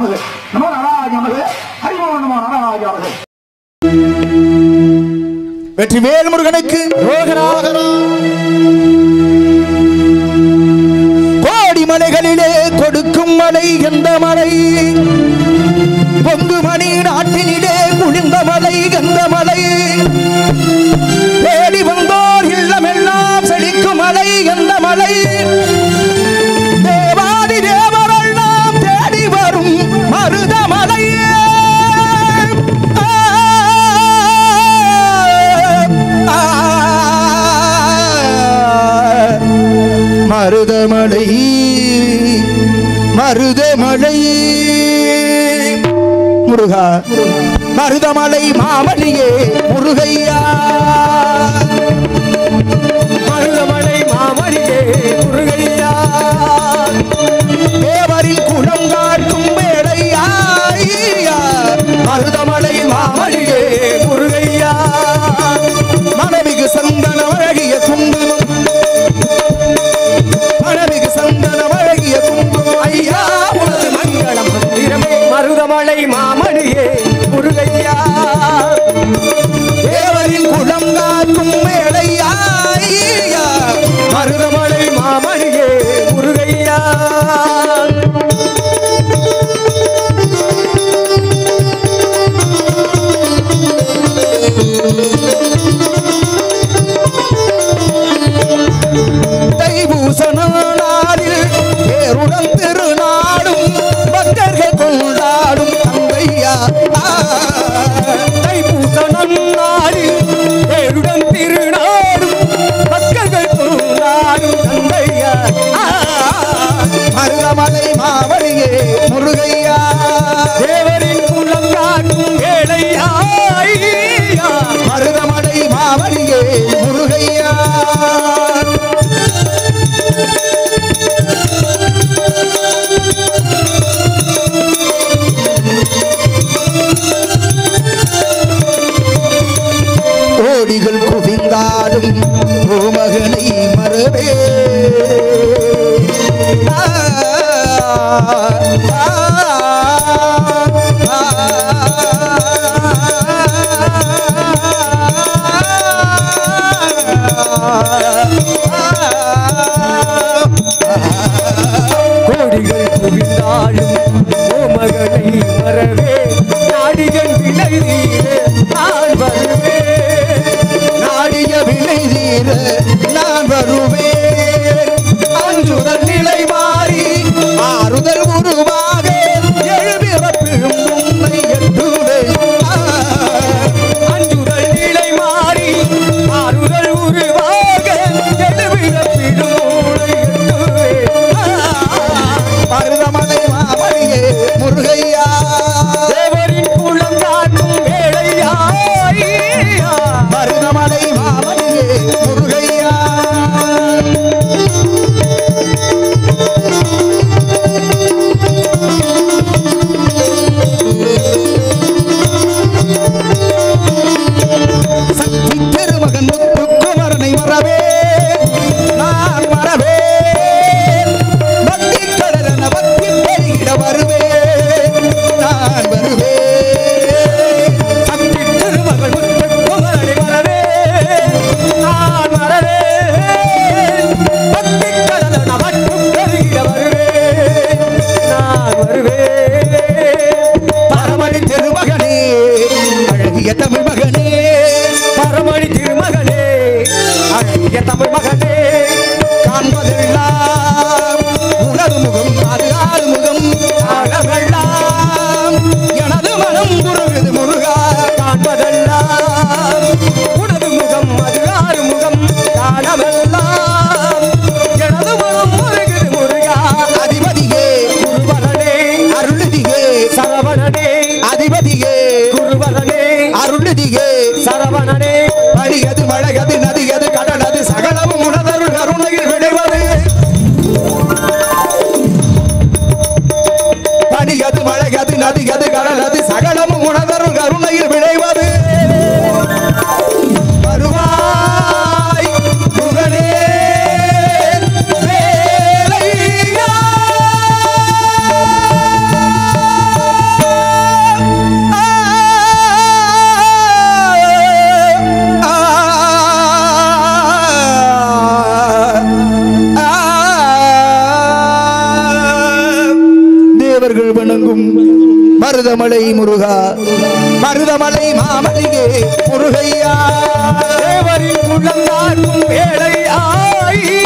நமது நம நாராஜ நமது ஹரிமோ நம நாராஜ நமது வெற்றிவேல் முருகனுக்கு கோடி மலைகளிலே கொடுக்கும் மலை எந்த மலை பொங்கு மணி நாட்டினிலே குளிர்ந்த மலை எந்த மலை தேடி வந்தோர் இல்லமெல்லாம் செழிக்கும் மலை எந்த மலை தேவாதி தேவரெல்லாம் தேடி வரும் மருதமலை மருதமலை மருதமலை முருகா மருதமலை மாமணியே முருகையா மருதமலை மாமணியே முருகையா தேவரின் குளம் காட்டும் வேடையா மருதமலை மாமணியே முருகையா மனைவிக்கு சந்தன அழகிய குங்குமம் மனைவிக்கு சந்தன அழகிய குங்குமம் ஐயா உனது மங்களம் மந்திரமே மருதமலை மாமணியே முருகையா தேவரின் குளம் காக்கும் வேடையா ஐயா மருதமலை மாமணியே முருகையா தைபூசண நாளில் பேருடன் திருநாடும் பக்தர்கள் கொண்டாடும் தந்தையா தைப்பூசணம் நாளில் தேருடன் திருநாடும் மக்கள் கொண்டாடும் தந்தையா மருதமலை மாவழியே முருகையா தேவரின் குலம் காட்டும் ஏழையா ஐயா. மருதமலை மாவழியே முருகையா கோடிகள் குவிந்தாலும் கோமகனை மறவே ஆ, ஆ, ஆ, கோடிகள் குவிந்தாலும் ஓமகனை மறவே நாடிகள் விலை தீர நான் வருவேன் நாடிய வினை தீர நான் வருவேன் அஞ்சுதல் நிலை மாறி ஆறுதல் உருவாக எழுபிறப்பிலும் உன்னை எட்டுவேன் ஆ, அஞ்சுதல் நிலை மாறி ஆறுதல் உருவாக எழுவிடப்பிடும் மூளை எட்டுவேன் மருதமலை மாமணியே முருகையா தேவரின் குலம் காட்டும் வேளையா ஐயா. மருதமலை மாமணியே முருகையா சக்தி திருமகன் முத்துக்குமரனை மறவே நான் மறவே பக்தி கடலன பக்தி பெருகிட வருவேன் நான் வருவேன் சக்தி திருமகள் முத்துக்குமரனை மறவேன். நான் மறவேன். பக்திக் கடலன மட்டும் பெருகிட வருவேன். நான் வருவேன். பரமணி திருமகனே அழகிய தமிழ் மகனே பரமணி திருமகனே அழகிய தமிழ் மகனே காண்பதெல்லாம் உனது முகம் அது ஆறு முகம் காணவெல்லாம் எனது மனம் குறுகுது முருகா காண்பதெல்லாம் உனது முகம் அது ஆறு முகம் காணவெல்லாம் எனது மனம் முருகுது முருகா அதிபதியே குருவரனே அருள்தியே சரவணனே அதிபதியே குருவரனே அருள்தியே சரவணனே பணியது மழையது நதியது கடலது சகலமும் உணதருள் கருணையில் விளைவது பணியது மழையது நதியது கடலது சகலமும் உணதருள் கருணையில் விளைவது வருவாய் முருகனே வேலையா மருதமலை முருகா மருதமலை மாமலிகே முருகையா தேவரின் குளம் நாட்டும் வேளையாய்